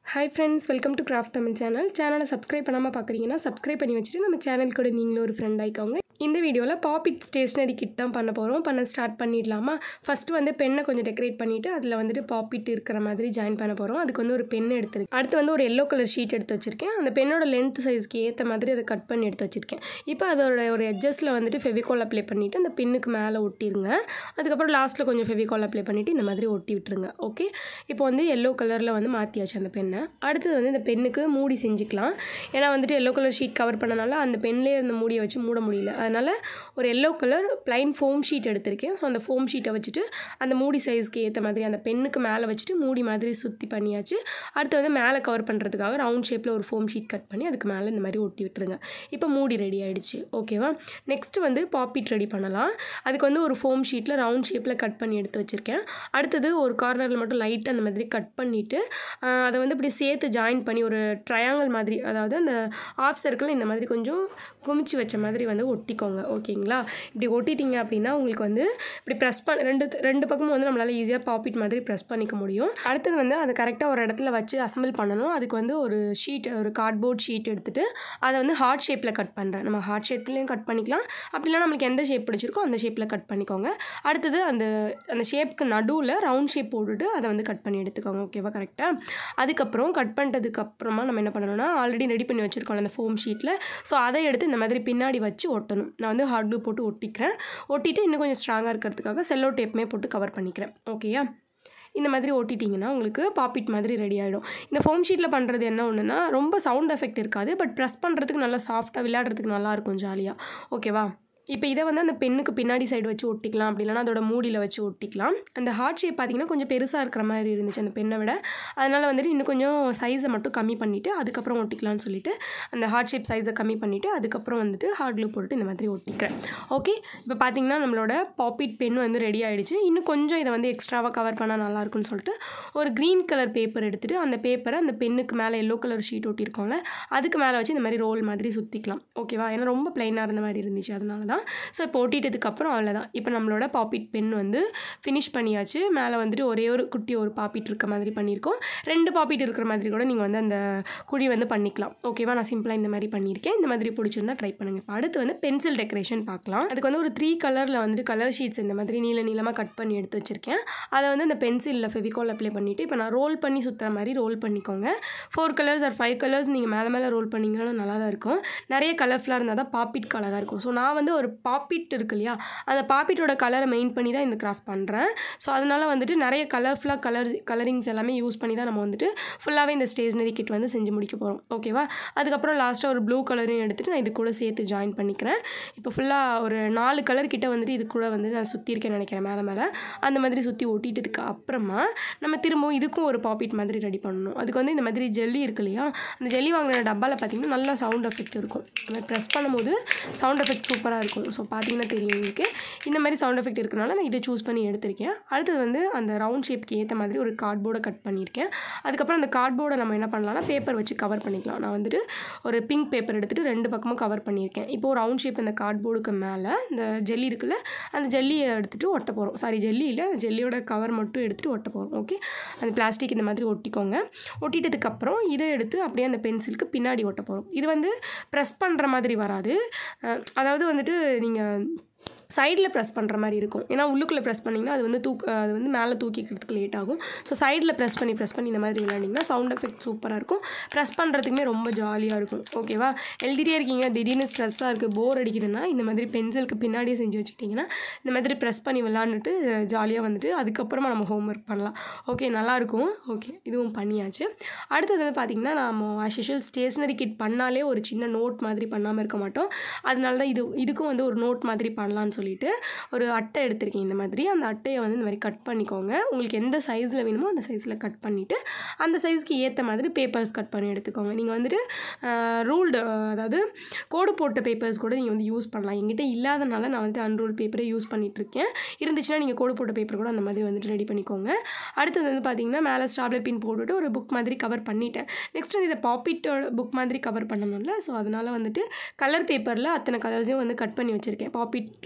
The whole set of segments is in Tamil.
hi friends welcome to craft Tamil channel சேனலை சப்ஸ்கிரைப் பண்ணாமல் பார்க்குறீங்கன்னா சப்ஸ்கிரைப் பண்ணி வச்சுட்டு நம்ம சேனல் கூட நீங்களும் ஒரு ஃப்ரெண்ட் ஆயிக்கோங்க இந்த வீடியோவில் பாப்பிட் ஸ்டேஷ்னரி கிட் தான் பண்ண போகிறோம் பண்ண ஸ்டார்ட் பண்ணிடலாமா ஃபஸ்ட்டு வந்து பெண்ணை கொஞ்சம் டெக்கரேட் பண்ணிவிட்டு அதில் வந்துட்டு பாப்பிட் இருக்கிற மாதிரி ஜாயின் பண்ண போகிறோம் அதுக்கு வந்து ஒரு பென் எடுத்துருக்கேன் அடுத்து வந்து ஒரு எல்லோ கலர் ஷீட் எடுத்து வச்சுருக்கேன் அந்த பெண்ணோட லென்த் சைஸ்க்கு ஏற்ற மாதிரி அதை கட் பண்ணி எடுத்து வச்சுருக்கேன் இப்போ அதோட ஒரு எட்ஜஸில் வந்துட்டு ஃபெவிகால் அப்ளை பண்ணிவிட்டு அந்த பெண்ணுக்கு மேலே ஒட்டிடுங்க அதுக்கப்புறம் லாஸ்ட்டில் கொஞ்சம் ஃபெவிகால் அப்ளை பண்ணிவிட்டு இந்த மாதிரி ஒட்டி விட்டுருங்க ஓகே இப்போ வந்து எல்லோ கலரில் வந்து மாற்றியாச்சு அந்த பெண்ணை அடுத்தது வந்து இந்த பெண்ணுக்கு மூடி செஞ்சுக்கலாம் ஏன்னா வந்துட்டு எல்லோ கலர் ஷீட் கவர் பண்ணனால அந்த பென்லேயே அந்த மூடியை வச்சு மூட முடியல அதனால் ஒரு yellow colour plain foam sheet எடுத்திருக்கேன் ஸோ அந்த ஃபோம் ஷீட்டை வச்சுட்டு அந்த மூடி சைஸ்க்கு ஏற்ற மாதிரி அந்த பெண்ணுக்கு மேலே வச்சுட்டு மூடி மாதிரி சுற்றி பண்ணியாச்சு அடுத்து வந்து மேலே கவர் பண்ணுறதுக்காக ரவுண்ட் ஷேப்பில் ஒரு ஃபோம் ஷீட் கட் பண்ணி அதுக்கு மேலே இந்த மாதிரி ஒட்டி விட்டுருங்க இப்போ மூடி ரெடி ஆகிடுச்சு ஓகேவா நெக்ஸ்ட்டு வந்து பாப்பிட் ரெடி பண்ணலாம் அதுக்கு வந்து ஒரு ஃபோம் ஷீட்டில் ரவுண்ட் ஷேப்பில் கட் பண்ணி எடுத்து வச்சுருக்கேன் அடுத்தது ஒரு கார்னரில் மட்டும் லைட்டாக அந்த மாதிரி கட் பண்ணிவிட்டு அதை வந்து இப்படி சேர்த்து ஜாயின் பண்ணி ஒரு ட்ரையாங்கிள் மாதிரி அதாவது அந்த ஆஃப் சர்க்கிள் இந்த மாதிரி கொஞ்சம் குமிச்சு வச்ச மாதிரி வந்து ஒட்டிக்கோங்க ஓகேங்களா இப்படி ஒட்டிட்டீங்க அப்படின்னா உங்களுக்கு வந்து இப்படி ப்ரெஸ் பண்ண ரெண்டு ரெண்டு பக்கமும் வந்து நம்மளால் ஈஸியாக பாப்பிட் மாதிரி ப்ரெஸ் பண்ணிக்க முடியும் அடுத்தது வந்து அதை கரெக்டாக ஒரு இடத்துல வச்சு அசம்பிள் பண்ணணும் அதுக்கு வந்து ஒரு ஷீட் ஒரு கார்ட்போர்ட் ஷீட் எடுத்துகிட்டு அதை வந்து ஹார்ட் ஷேப்பில் கட் பண்ணுறேன் நம்ம ஹார்ட் ஷேப்லேயும் கட் பண்ணிக்கலாம் அப்படிலாம் நம்மளுக்கு எந்த ஷேப் பிடிச்சிருக்கோ அந்த ஷேப்பில் கட் பண்ணிக்கோங்க அடுத்தது அந்த அந்த ஷேப்புக்கு நடுவில் ரவுண்ட் ஷேப் போட்டுட்டு அதை வந்து கட் பண்ணி எடுத்துக்கோங்க ஓகேவா கரெக்டாக அதுக்கப்புறம் கட் பண்ணிட்டதுக்கு அப்புறமா நம்ம என்ன பண்ணணும்னா ஆல்ரெடி ரெடி பண்ணி வச்சுருக்கோம் அந்த ஃபோம் ஷீட்டில் ஸோ அதை எடுத்து இந்த மாதிரி பின்னாடி வச்சு ஒட்டணும் நான் வந்து ஹார்ட் க்ளூ போட்டு ஒட்டிக்கிறேன் ஒட்டிட்டு இன்னும் கொஞ்சம் ஸ்ட்ராங்காக இருக்கிறதுக்காக செல்லோ டேப்புமே போட்டு கவர் பண்ணிக்கிறேன் ஓகேயா இந்த மாதிரி ஓட்டிட்டிங்கன்னா உங்களுக்கு பாப்பிட் மாதிரி ரெடி ஆகிடும் இந்த ஃபோம் ஷீட்டில் பண்ணுறது என்ன ஒன்றுனா ரொம்ப சவுண்ட் எஃபெக்ட் இருக்காது பட் ப்ரெஸ் பண்ணுறதுக்கு நல்லா சாஃப்டாக விளையாடுறதுக்கு நல்லாயிருக்கும் ஜாலியாக ஓகேவா இப்போ இதை வந்து அந்த பெண்ணுக்கு பின்னாடி சைடு வச்சு ஒட்டிக்கலாம் அப்படி இல்லைனா அதோட மூடியில் வச்சு ஒட்டிக்கலாம் அந்த ஹார்ட் ஷேப் பார்த்திங்கன்னா கொஞ்சம் பெருசாக இருக்கிற மாதிரி இருந்துச்சு அந்த பெண்ணை விட அதனால் வந்துட்டு இன்னும் கொஞ்சம் சைஸை மட்டும் கம்மி பண்ணிவிட்டு அதுக்கப்புறம் ஒட்டிக்கலாம்னு சொல்லிட்டு அந்த ஹார்ட் ஷேப் சைஸை கம்மி பண்ணிவிட்டு அதுக்கப்புறம் வந்துட்டு ஹார்ட் க்ளூ போட்டு இந்த மாதிரி ஒட்டிக்கிறேன் ஓகே இப்போ பார்த்திங்கன்னா நம்மளோட பாப்பிட் பென் வந்து ரெடி ஆகிடுச்சு இன்னும் கொஞ்சம் இதை வந்து எக்ஸ்ட்ராவாக கவர் பண்ணால் நல்லாயிருக்குன்னு சொல்லிட்டு ஒரு க்ரீன் கலர் பேப்பர் எடுத்துகிட்டு அந்த பேப்பரை அந்த பெண்ணுக்கு மேலே எல்லோ கலர் ஷீட் ஒட்டியிருக்கோம்ல அதுக்கு மேலே வச்சு இந்த மாதிரி ரோல் மாதிரி சுற்றிக்கலாம் ஓகேவா ஏன்னா ரொம்ப ப்ளைனாக இருந்த மாதிரி இருந்துச்சு அதனால தான் ஸோ இப்போ ஒட்டிட்டதுக்கப்புறம் அவ்வளோதான் இப்போ நம்மளோட பாப்பிட் பென் வந்து ஃபினிஷ் பண்ணியாச்சு மேலே வந்துட்டு ஒரே ஒரு குட்டி ஒரு பாப்பிட் இருக்க மாதிரி பண்ணியிருக்கோம் ரெண்டு பாப்பிட் இருக்கிற மாதிரி கூட நீங்கள் வந்து அந்த குழி வந்து பண்ணிக்கலாம் ஓகேவா நான் சிம்பிளாக இந்த மாதிரி பண்ணியிருக்கேன் இந்த மாதிரி பிடிச்சிருந்தா ட்ரை பண்ணுங்கள் இப்போ அடுத்து வந்து பென்சில் டெக்கரேஷன் பார்க்கலாம் அதுக்கு வந்து ஒரு த்ரீ கலரில் வந்துட்டு கலர் ஷீட்ஸ் இந்த மாதிரி நீள நீளமாக கட் பண்ணி எடுத்து வச்சுருக்கேன் அதை வந்து அந்த பென்சிலில் ஃபெவிகால் அப்ளை பண்ணிவிட்டு இப்போ நான் ரோல் பண்ணி சுற்றுற மாதிரி ரோல் பண்ணிக்கோங்க four colours or five colours நீங்கள் மேலே மேலே ரோல் பண்ணிங்கன்னா நல்லா தான் இருக்கும் நிறைய கலர்ஃபுல்லாக இருந்தால் தான் பாப்பிட் கலராக இருக்கும் ஸோ நான் வந்து ஒரு பாப்பிட் இருக்கு இல்லையா அந்த பாப்பிட்டோட கலரை மெயின் பண்ணி தான் இந்த கிராஃப்ட் பண்ணுறேன் ஸோ அதனால் வந்துட்டு நிறைய கலர்ஃபுல்லாக கலர் கலரிங்ஸ் எல்லாமே யூஸ் பண்ணி தான் நம்ம வந்துட்டு ஃபுல்லாகவே இந்த ஸ்டேஷ்னரி கிட் வந்து செஞ்சு முடிக்க போகிறோம் ஓகேவா அதுக்கப்புறம் லாஸ்ட்டாக ஒரு ப்ளூ கலரையும் எடுத்துகிட்டு நான் இது கூட சேர்த்து ஜாயின் பண்ணிக்கிறேன் இப்போ ஃபுல்லாக ஒரு நாலு கலர் கிட்ட வந்துட்டு இது கூட வந்து நான் சுற்றிருக்கேன்னு நினைக்கிறேன் மேலே மேலே அந்த மாதிரி சுற்றி ஒட்டிட்டதுக்கு அப்புறமா நம்ம திரும்பவும் இதுக்கும் ஒரு பாப்பிட் மாதிரி ரெடி பண்ணணும் அதுக்கு வந்து இந்த மாதிரி ஜெல்லி இருக்கு இல்லையா அந்த ஜெல்லி வாங்கின டப்பாவில் பார்த்திங்கன்னா நல்லா சவுண்ட் எஃபெக்ட் இருக்கும் நம்ம ப்ரெஸ் பண்ணும்போது சவுண்ட் எஃபெக்ட் சூப்பராக இருக்கும் ஸோ பார்த்தீங்கன்னா தெரியும் உங்களுக்கு இந்த மாதிரி சவுண்ட் எஃபெக்ட் இருக்கனால நான் இதை சூஸ் பண்ணி எடுத்திருக்கேன் அடுத்தது வந்து அந்த ரவுண்ட் ஷேப்க்கு ஏற்ற மாதிரி ஒரு கார்ட்போர்டை கட் பண்ணியிருக்கேன் அதுக்கப்புறம் அந்த கார்ட்போர்டை நம்ம என்ன பண்ணலாம்னா பேப்பர் வச்சு கவர் பண்ணிக்கலாம் நான் வந்துட்டு ஒரு பிங்க் பேப்பர் எடுத்துகிட்டு ரெண்டு பக்கமும் கவர் பண்ணியிருக்கேன் இப்போது ரவுண்ட் ஷேப் அந்த கார்ட்போர்டுக்கு மேலே இந்த ஜெல்லி இருக்குல்ல அந்த ஜெல்லியை எடுத்துகிட்டு ஒட்ட போகிறோம் சாரி ஜெல்லி இல்லை அந்த ஜெல்லியோட கவர் மட்டும் எடுத்துகிட்டு ஒட்ட போகிறோம் ஓகே அந்த பிளாஸ்டிக் இந்த மாதிரி ஒட்டிக்கோங்க ஒட்டிட்டதுக்கப்புறம் இதை எடுத்து அப்படியே அந்த பென்சிலுக்கு பின்னாடி ஒட்ட போகிறோம் இது வந்து ப்ரெஸ் பண்ணுற மாதிரி வராது அதாவது வந்துட்டு நீங்கள் சைடில் ப்ரெஸ் பண்ணுற மாதிரி இருக்கும் ஏன்னா உள்ளுக்குள்ளே ப்ரெஸ் பண்ணிங்கன்னா அது வந்து தூக்க அது வந்து மேலே தூக்கிக்கிறதுக்கு லேட் ஆகும் ஸோ சைடில் ப்ரெஸ் பண்ணி ப்ரெஸ் பண்ணி இந்த மாதிரி விளையாண்டிங்கன்னா சவுண்ட் எஃபெக்ட் சூப்பராக இருக்கும் ப்ரெஸ் பண்ணுறதுக்குமே ரொம்ப ஜாலியாக இருக்கும் ஓகேவா எழுதிட்டே இருக்கீங்க திடீர்னு ஸ்ட்ரெஸ்ஸாக இருக்குது போர் அடிக்குதுன்னா இந்த மாதிரி பென்சிலுக்கு பின்னாடியே செஞ்சு வச்சுக்கிட்டிங்கன்னா இந்த மாதிரி ப்ரெஸ் பண்ணி விளாண்டுட்டு ஜாலியாக வந்துட்டு அதுக்கப்புறமா நம்ம ஹோம் ஒர்க் பண்ணலாம் ஓகே நல்லாயிருக்கும் ஓகே இதுவும் பண்ணியாச்சு அடுத்தது வந்து பார்த்திங்கன்னா நம்ம ஆஸ் யூஷுவல் ஸ்டேஷ்னரி கிட் பண்ணாலே ஒரு சின்ன நோட் மாதிரி பண்ணாமல் இருக்க மாட்டோம் அதனால தான் இது இதுக்கும் வந்து ஒரு நோட் மாதிரி பண்ணலான்னு சொல்லிட்டு ஒரு அட்டை எடுத்திருக்கேன் இந்த மாதிரி அந்த அட்டையை வந்து இந்த மாதிரி கட் பண்ணிக்கோங்க உங்களுக்கு எந்த சைஸில் வேணுமோ அந்த சைஸில் கட் பண்ணிவிட்டு அந்த சைஸ்க்கு ஏற்ற மாதிரி பேப்பர்ஸ் கட் பண்ணி எடுத்துக்கோங்க நீங்கள் வந்துட்டு ரூல்டு அதாவது கோடு போட்ட பேப்பர்ஸ் கூட நீங்கள் வந்து யூஸ் பண்ணலாம் எங்கிட்ட இல்லாதனால நான் வந்துட்டு அன்ரூல் பேப்பரே யூஸ் பண்ணிகிட்ருக்கேன் இருந்துச்சுன்னா நீங்கள் கோடு போட்ட பேப்பர் கூட அந்த மாதிரி வந்துட்டு ரெடி பண்ணிக்கோங்க அடுத்தது வந்து பார்த்திங்கன்னா மேலே ஸ்டாப்லர் பின் போட்டுட்டு ஒரு புக் மாதிரி கவர் பண்ணிட்டேன் நெக்ஸ்ட் வந்து இதை பாப்பிட்டோட புக் மாதிரி கவர் பண்ணணும்ல ஸோ அதனால் வந்துட்டு கலர் பேப்பரில் அத்தனை கலர்ஸையும் வந்து கட் பண்ணி வச்சுருக்கேன் பாப்பிட்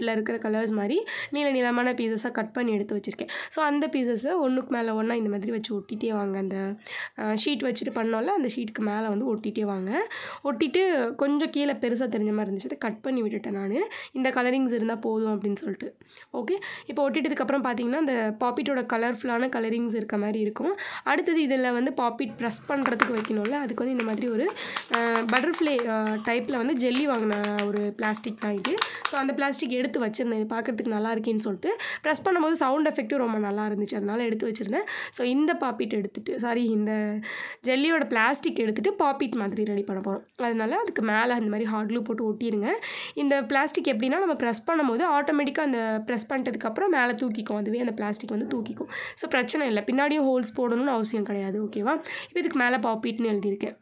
பாப்பிட்டில் இருக்கிற கலர்ஸ் மாதிரி நீல நீளமான பீசஸாக கட் பண்ணி எடுத்து வச்சுருக்கேன் ஸோ அந்த பீசஸை ஒன்றுக்கு மேலே ஒன்றா இந்த மாதிரி வச்சு ஒட்டிகிட்டே வாங்க அந்த ஷீட் வச்சுட்டு பண்ணோம்ல அந்த ஷீட்டுக்கு மேலே வந்து ஒட்டிகிட்டே வாங்க ஒட்டிட்டு கொஞ்சம் கீழே பெருசாக தெரிஞ்ச மாதிரி இருந்துச்சு அதை கட் பண்ணி விட்டுட்டேன் நான் இந்த கலரிங்ஸ் இருந்தால் போதும் அப்படின்னு சொல்லிட்டு ஓகே இப்போ ஒட்டிட்டதுக்கப்புறம் பார்த்தீங்கன்னா அந்த பாப்பிட்டோட கலர்ஃபுல்லான கலரிங்ஸ் இருக்க மாதிரி இருக்கும் அடுத்தது இதில் வந்து பாப்பிட் ப்ரெஸ் பண்ணுறதுக்கு வைக்கணும்ல அதுக்கு வந்து இந்த மாதிரி ஒரு பட்டர்ஃப்ளை டைப்பில் வந்து ஜெல்லி வாங்கின ஒரு பிளாஸ்டிக் தான் இது ஸோ அந்த பிளாஸ்டிக் எடுத்து வச்சுருந்தேன் இது பார்க்குறதுக்கு நல்லா இருக்கேன்னு சொல்லிட்டு ப்ரெஸ் பண்ணும்போது சவுண்ட் எஃபெக்ட்டும் ரொம்ப நல்லா இருந்துச்சு அதனால் எடுத்து வச்சுருந்தேன் ஸோ இந்த பாப்பிட் எடுத்துகிட்டு சாரி இந்த ஜெல்லியோட பிளாஸ்டிக் எடுத்துகிட்டு பாப்பிட் மாதிரி ரெடி பண்ண போகிறோம் அதனால அதுக்கு மேலே இந்த மாதிரி ஹார்ட் க்ளூ போட்டு ஒட்டிடுங்க இந்த பிளாஸ்டிக் எப்படின்னா நம்ம ப்ரெஸ் பண்ணும்போது ஆட்டோமேட்டிக்காக அந்த ப்ரெஸ் பண்ணிட்டதுக்கப்புறம் மேலே தூக்கிக்கும் அதுவே அந்த பிளாஸ்டிக் வந்து தூக்கிக்கும் ஸோ பிரச்சனை இல்லை பின்னாடியும் ஹோல்ஸ் போடணும்னு அவசியம் கிடையாது ஓகேவா இப்போ இதுக்கு மேலே பாப்பிட்னு எழுதியிருக்கேன்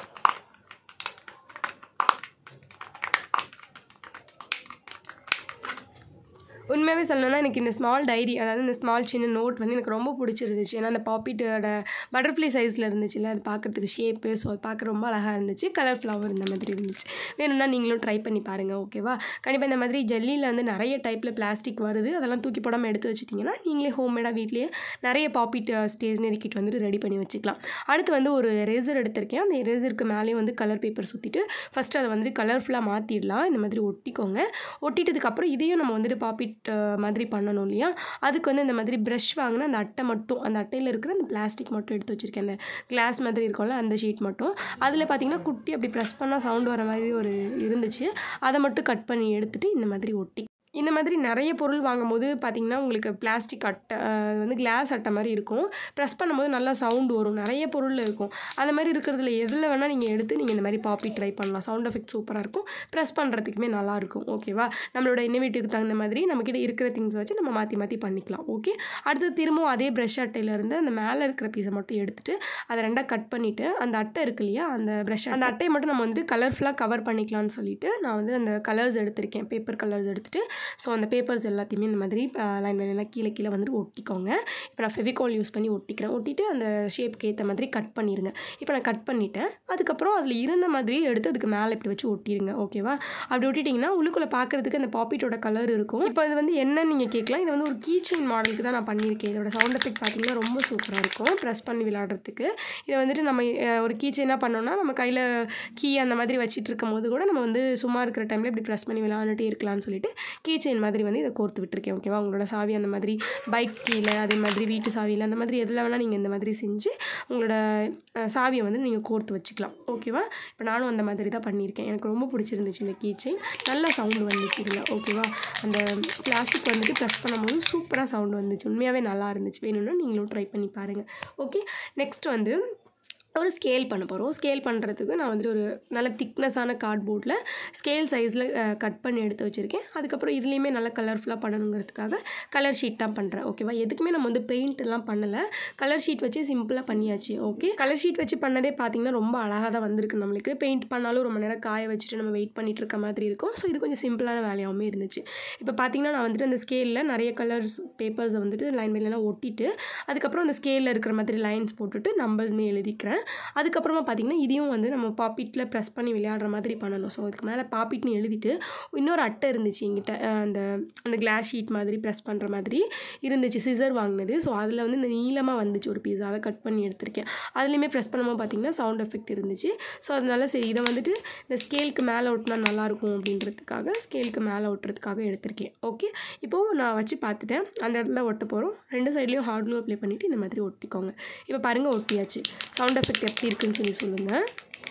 உண்மையாகவே சொல்லணும்னா எனக்கு இந்த ஸ்மால் டைரி அதாவது இந்த ஸ்மால் சின்ன நோட் வந்து எனக்கு ரொம்ப பிடிச்சிருந்துச்சு ஏன்னா அந்த பாப்பிட்டோட பட்டர்ஃப்ளை சைஸில் இருந்துச்சுல்ல அது பார்க்குறதுக்கு ஷேப்பு ஸோ அது பார்க்க ரொம்ப அழகாக இருந்துச்சு கலர் ஃப்ளவர் இந்த மாதிரி இருந்துச்சு வேணும்னா நீங்களும் ட்ரை பண்ணி பாருங்கள் ஓகேவா கண்டிப்பாக இந்த மாதிரி ஜெல்லியில் வந்து நிறைய டைப்பில் பிளாஸ்டிக் வருது அதெல்லாம் தூக்கி போடாமல் எடுத்து வச்சிட்டிங்கன்னா நீங்களே ஹோம்மேடாக வீட்லேயே நிறைய பாப்பிட் ஸ்டேஷ்னரி கிட் வந்துட்டு ரெடி பண்ணி வச்சுக்கலாம் அடுத்து வந்து ஒரு எரேசர் எடுத்திருக்கேன் அந்த எரேசருக்கு மேலேயும் வந்து கலர் பேப்பர் சுற்றிட்டு ஃபஸ்ட்டு அதை வந்துட்டு கலர்ஃபுல்லாக மாற்றிடலாம் இந்த மாதிரி ஒட்டிக்கோங்க ஒட்டிட்டதுக்கப்புறம் இதையும் நம்ம வந்துட்டு பாப்பிட் மாதிரி பண்ணணும் இல்லையா அதுக்கு வந்து இந்த மாதிரி ப்ரஷ் வாங்கினா அந்த அட்டை மட்டும் அந்த அட்டையில் இருக்கிற அந்த பிளாஸ்டிக் மட்டும் எடுத்து வச்சுருக்கேன் அந்த கிளாஸ் மாதிரி இருக்கும்ல அந்த ஷீட் மட்டும் அதில் பார்த்தீங்கன்னா குட்டி அப்படி ப்ரெஸ் பண்ணால் சவுண்ட் வர மாதிரி ஒரு இருந்துச்சு அதை மட்டும் கட் பண்ணி எடுத்துகிட்டு இந்த மாதிரி ஒட்டி இந்த மாதிரி நிறைய பொருள் வாங்கும்போது பார்த்திங்கன்னா உங்களுக்கு பிளாஸ்டிக் அட்டை அது வந்து கிளாஸ் அட்டை மாதிரி இருக்கும் ப்ரெஸ் பண்ணும்போது நல்லா சவுண்டு வரும் நிறைய பொருள் இருக்கும் அந்த மாதிரி இருக்கிறதுல எதில் வேணால் நீங்கள் எடுத்து நீங்கள் இந்த மாதிரி பாப்பி ட்ரை பண்ணலாம் சவுண்ட் எஃபெக்ட் சூப்பராக இருக்கும் ப்ரெஸ் பண்ணுறதுக்குமே நல்லாயிருக்கும் ஓகேவா நம்மளோட இன்னோவேட்டிவ்க்கு தகுந்த மாதிரி நம்மக்கிட்ட இருக்கிற திங்ஸ் வச்சு நம்ம மாற்றி மாற்றி பண்ணிக்கலாம் ஓகே அடுத்து திரும்பவும் அதே ப்ரஷ் அட்டையிலேருந்து அந்த மேலே இருக்கிற பீஸை மட்டும் எடுத்துகிட்டு அதை ரெண்டாக கட் பண்ணிவிட்டு அந்த அட்டை இருக்கு இல்லையா அந்த ப்ரஷ் அந்த அட்டையை மட்டும் நம்ம வந்து கலர்ஃபுல்லாக கவர் பண்ணிக்கலாம்னு சொல்லிட்டு நான் வந்து அந்த கலர்ஸ் எடுத்திருக்கேன் பேப்பர் கலர்ஸ் எடுத்துகிட்டு ஸோ அந்த பேப்பர்ஸ் எல்லாத்தையுமே இந்த மாதிரி லைன் லைனாக கீழே கீழே வந்துட்டு ஒட்டிக்கோங்க இப்போ நான் ஃபெவிகால் யூஸ் பண்ணி ஒட்டிக்கிறேன் ஒட்டிட்டு அந்த ஷேப்க்கு ஏற்ற மாதிரி கட் பண்ணிடுங்க இப்போ நான் கட் பண்ணிட்டேன் அதுக்கப்புறம் அதில் இருந்த மாதிரி எடுத்து அதுக்கு மேலே இப்படி வச்சு ஒட்டிடுங்க ஓகேவா அப்படி ஒட்டிட்டிங்கன்னா உள்ளுக்குள்ளே பார்க்குறதுக்கு அந்த பாப்பிட்டோட கலர் இருக்கும் இப்போ இது வந்து என்ன நீங்கள் கேட்கலாம் இது வந்து ஒரு கீ செயின் மாடலுக்கு தான் நான் பண்ணியிருக்கேன் இதோட சவுண்ட் எஃபெக்ட் பார்த்தீங்கன்னா ரொம்ப சூப்பராக இருக்கும் ப்ரெஸ் பண்ணி விளையாடுறதுக்கு இதை வந்துட்டு நம்ம அஹ், ஒரு கீ செயினாக பண்ணோம்னா நம்ம கையில் கீ அந்த மாதிரி வச்சிட்டு இருக்கும் போது கூட நம்ம வந்து சும்மா இருக்கிற டைமில் இப்படி ப்ரெஸ் பண்ணி விளையாண்டுட்டே இருக்கலாம்னு சொல்லிட்டு கீ செயின் மாதிரி வந்து இதை கோர்த்து விட்டுருக்கேன் ஓகேவா உங்களோட சாவி அந்த மாதிரி பைக் கீழே அதே மாதிரி வீட்டு சாவியில் அந்த மாதிரி எதில் வேணால் நீங்கள் இந்த மாதிரி செஞ்சு உங்களோட அஹ், சாவியை வந்து நீங்கள் கோர்த்து வச்சுக்கலாம் ஓகேவா இப்போ நானும் அந்த மாதிரி தான் பண்ணியிருக்கேன் எனக்கு ரொம்ப பிடிச்சிருந்துச்சு இந்த கீ செயின் நல்ல சவுண்டு வந்துச்சு இதில் ஓகேவா அந்த பிளாஸ்டிக் வந்துட்டு ப்ரெஸ் பண்ணும்போது சூப்பராக சவுண்டு வந்துச்சு உண்மையாகவே நல்லா இருந்துச்சு வேணும்னா நீங்களும் ட்ரை பண்ணி பாருங்கள் ஓகே நெக்ஸ்ட் வந்து ஒரு ஸ்கேல் பண்ண போகிறோம் ஸ்கேல் பண்ணுறதுக்கு நான் வந்துட்டு ஒரு நல்ல திக்னஸான கார்ட்போர்டில் ஸ்கேல் சைஸில் கட் பண்ணி எடுத்து வச்சுருக்கேன் அதுக்கப்புறம் இதுலேயுமே நல்லா கலர்ஃபுல்லாக பண்ணணுங்கிறதுக்காக கலர் ஷீட் தான் பண்ணுறேன் ஓகேவா எதுக்குமே நம்ம வந்து பெயிண்ட் எல்லாம் பண்ணலை கலர் ஷீட் வச்சு சிம்பிளாக பண்ணியாச்சு ஓகே கலர் ஷீட் வச்சு பண்ணதே பார்த்திங்கன்னா ரொம்ப அழகாக தான் வந்திருக்கு நம்மளுக்கு பெயிண்ட் பண்ணாலும் ரொம்ப நேரம் காய வச்சுட்டு நம்ம வெயிட் பண்ணிட்டு இருக்க மாதிரி இருக்கும் ஸோ இது கொஞ்சம் சிம்பிளான வேலையாகவும் இருந்துச்சு இப்போ பார்த்தீங்கன்னா நான் வந்துட்டு அந்த ஸ்கேலில் நிறைய கலர்ஸ் பேப்பர்ஸை வந்துட்டு லைன் பை லைனாக ஒட்டிட்டு அதுக்கப்புறம் அந்த ஸ்கேலில் இருக்கிற மாதிரி லைன்ஸ் போட்டுட்டு நம்பர்ஸ்மே எழுதிக்கிறேன் அதுக்கப்புறமா பார்த்திங்கன்னா இதையும் வந்து நம்ம பாப்பிட்டில் ப்ரெஸ் பண்ணி விளையாடுற மாதிரி பண்ணணும் ஸோ அதுக்கு மேலே பாப்பிட்னு எழுதிட்டு இன்னொரு அட்டை இருந்துச்சு எங்கிட்ட அஹ் அந்த அந்த கிளாஸ் ஷீட் மாதிரி ப்ரெஸ் பண்ணுற மாதிரி இருந்துச்சு சிசர் வாங்கினது ஸோ அதில் வந்து இந்த நீளமாக வந்துச்சு ஒரு பீஸ் அதை கட் பண்ணி எடுத்திருக்கேன் அதுலேயுமே ப்ரெஸ் பண்ணும்போது பார்த்திங்கன்னா சவுண்ட் எஃபெக்ட் இருந்துச்சு ஸோ அதனால சரி இதை வந்துட்டு இந்த ஸ்கேலுக்கு மேலே ஒட்டினா நல்லாயிருக்கும் அப்படின்றதுக்காக ஸ்கேலுக்கு மேலே ஒட்டுறதுக்காக எடுத்திருக்கேன் ஓகே இப்போது நான் வச்சு பார்த்துட்டேன் அந்த இடத்துல ஒட்ட போகிறோம் ரெண்டு சைட்லேயும் ஹார்ட் க்ளூ அப்ளை பண்ணிவிட்டு இந்த மாதிரி ஒட்டிக்கோங்க இப்போ பாருங்கள் ஒட்டியாச்சு சவுண்ட் எஃபெக்ட் எப்படி இருக்குன்னு சொல்லி சொல்லுங்கள்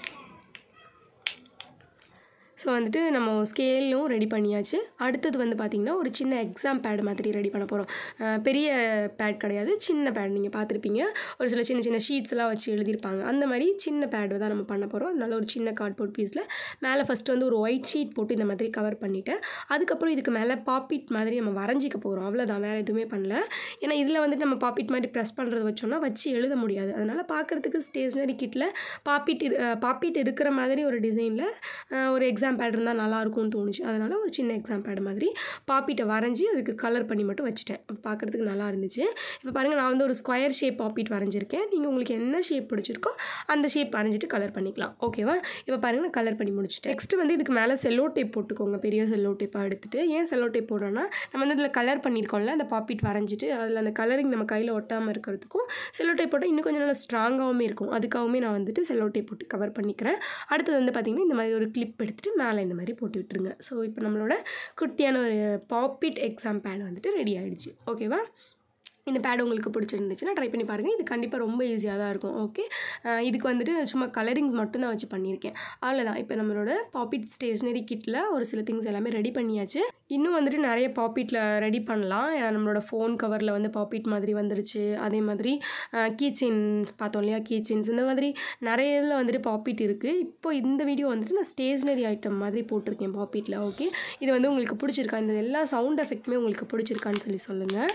ஸோ வந்துட்டு நம்ம ஸ்கேலும் ரெடி பண்ணியாச்சு அடுத்தது வந்து பார்த்திங்கன்னா ஒரு சின்ன எக்ஸாம் பேட் மாதிரி ரெடி பண்ண போகிறோம் பெரிய பேட் கிடையாது சின்ன பேட் நீங்கள் பார்த்துருப்பீங்க ஒரு சில சின்ன சின்ன ஷீட்ஸ்லாம் வச்சு எழுதியிருப்பாங்க அந்த மாதிரி சின்ன பேடு தான் நம்ம பண்ண போகிறோம் அதனால ஒரு சின்ன கார்ட்போர்ட் பீஸில் மேலே ஃபஸ்ட்டு வந்து ஒரு ஒயிட் ஷீட் போட்டு இந்த மாதிரி கவர் பண்ணிவிட்டேன் அதுக்கப்புறம் இதுக்கு மேலே பாப்பிட் மாதிரி நம்ம வரைஞ்சிக்க போகிறோம் அவ்வளோதான் வேறு எதுவுமே பண்ணல ஏன்னா இதில் வந்துட்டு நம்ம பாப்பிட் மாதிரி ப்ரெஸ் பண்ணுறது வச்சோம்னா வச்சு எழுத முடியாது அதனால் பார்க்குறதுக்கு ஸ்டேஷ்னரி கிட்டில் பாப்பிட் இரு பாப்பிட் இருக்கிற மாதிரி ஒரு டிசைனில் ஒரு எக்ஸாம் எக்ஸாம் பேட் இருந்தால் நல்லாயிருக்கும்னு தோணுச்சு அதனால் ஒரு சின்ன எக்ஸாம் பேட் மாதிரி பாப்பிட்டை வரைஞ்சி அதுக்கு கலர் பண்ணி மட்டும் வச்சுட்டேன் பார்க்குறதுக்கு நல்லா இருந்துச்சு இப்போ பாருங்கள் நான் வந்து ஒரு ஸ்கொயர் ஷேப் பாப்பிட் வரைஞ்சிருக்கேன் நீங்கள் உங்களுக்கு என்ன ஷேப் பிடிச்சிருக்கோ அந்த ஷேப் வரைஞ்சிட்டு கலர் பண்ணிக்கலாம் ஓகேவா இப்போ பாருங்கள் நான் கலர் பண்ணி முடிச்சிட்டேன் நெக்ஸ்ட் வந்து இதுக்கு மேலே செல்லோ டேப் போட்டுக்கோங்க பெரிய செல்லோ டேப்பாக எடுத்துகிட்டு ஏன் செல்லோ டேப் போடுறோன்னா நம்ம வந்து இதில் கலர் பண்ணியிருக்கோம்ல அந்த பாப்பிட் வரைஞ்சிட்டு அதில் அந்த கலரிங் நம்ம கையில் ஒட்டாமல் இருக்கிறதுக்கும் செல்லோ டேப் போட்டால் இன்னும் கொஞ்சம் நல்லா ஸ்ட்ராங்காகவும் இருக்கும் அதுக்காகவுமே நான் வந்துட்டு செல்லோ டேப் போட்டு கவர் பண்ணிக்கிறேன் அடுத்தது வந்து பார்த்திங்கன்னா இந்த மாதிரி ஒரு கிளிப் எடுத்துகிட்டு மேலே இந்த மாதிரி போட்டு விட்டுருங்க ஸோ இப்போ நம்மளோட குட்டியான ஒரு பாப்பிட் எக்ஸாம் பேட் வந்துட்டு ரெடி ஆகிடுச்சு ஓகேவா இந்த பேட் உங்களுக்கு பிடிச்சிருந்துச்சுன்னா ட்ரை பண்ணி பாருங்கள் இது கண்டிப்பாக ரொம்ப ஈஸியாக தான் இருக்கும் ஓகே இதுக்கு வந்துட்டு சும்மா கலரிங்ஸ் மட்டும் தான் வச்சு பண்ணியிருக்கேன் அவ்வளோதான் இப்போ நம்மளோட பாப்பிட் ஸ்டேஷ்னரி கிட்டில் ஒரு சில திங்ஸ் எல்லாமே ரெடி பண்ணியாச்சு இன்னும் வந்துட்டு நிறைய பாப்பிட்டில் ரெடி பண்ணலாம் நம்மளோட ஃபோன் கவரில் வந்து பாப்பிட் மாதிரி வந்துருச்சு அதே மாதிரி கீ செயின்ஸ் பார்த்தோம் இல்லையா கீ செயின்ஸ் இந்த மாதிரி நிறைய இதில் வந்துட்டு பாப்பிட் இருக்குது இப்போ இந்த வீடியோ வந்துட்டு நான் ஸ்டேஷ்னரி ஐட்டம் மாதிரி போட்டிருக்கேன் பாப்பிட்டில் ஓகே இது வந்து உங்களுக்கு பிடிச்சிருக்கா இந்த எல்லா சவுண்ட் எஃபெக்ட்டுமே உங்களுக்கு பிடிச்சிருக்கான்னு சொல்லி சொல்லுங்கள்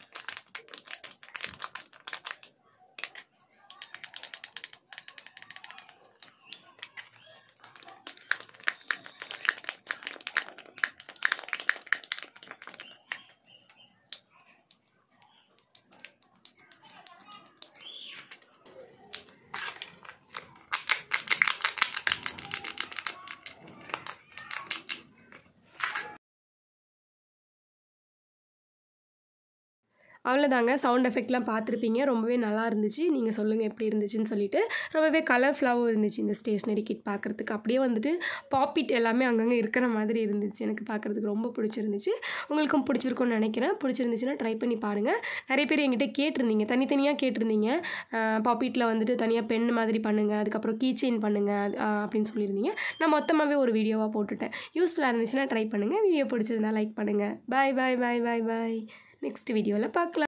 அவ்வளோதாங்க சவுண்ட் எஃபெக்ட்லாம் பார்த்துருப்பீங்க ரொம்பவே நல்லா இருந்துச்சு நீங்கள் சொல்லுங்கள் எப்படி இருந்துச்சுன்னு சொல்லிட்டு ரொம்பவே கலர்ஃபுல்லாகவும் இருந்துச்சு இந்த ஸ்டேஷ்னரி கிட் பார்க்குறதுக்கு அப்படியே வந்துட்டு பாப்பிட் எல்லாமே அங்கங்கே இருக்கிற மாதிரி இருந்துச்சு எனக்கு பார்க்குறதுக்கு ரொம்ப பிடிச்சிருந்துச்சு உங்களுக்கும் பிடிச்சிருக்கும்னு நினைக்கிறேன் பிடிச்சிருந்துச்சுன்னா ட்ரை பண்ணி பாருங்கள் நிறைய பேர் என்கிட்ட கேட்டிருந்தீங்க தனித்தனியாக கேட்டிருந்தீங்க பாப்பிட்டில் வந்துட்டு தனியாக பென் மாதிரி பண்ணுங்கள் அதுக்கப்புறம் கீ செயின் பண்ணுங்கள் அப்படின்னு சொல்லியிருந்தீங்க நான் மொத்தமாகவே ஒரு வீடியோவாக போட்டுட்டேன் யூஸ்ஃபுல்லாக இருந்துச்சுன்னா ட்ரை பண்ணுங்கள் வீடியோ பிடிச்சதுனா லைக் பண்ணுங்கள் பாய் பாய் பாய் பாய் பாய் நெக்ஸ்ட் வீடியோவில் பார்க்கலாம்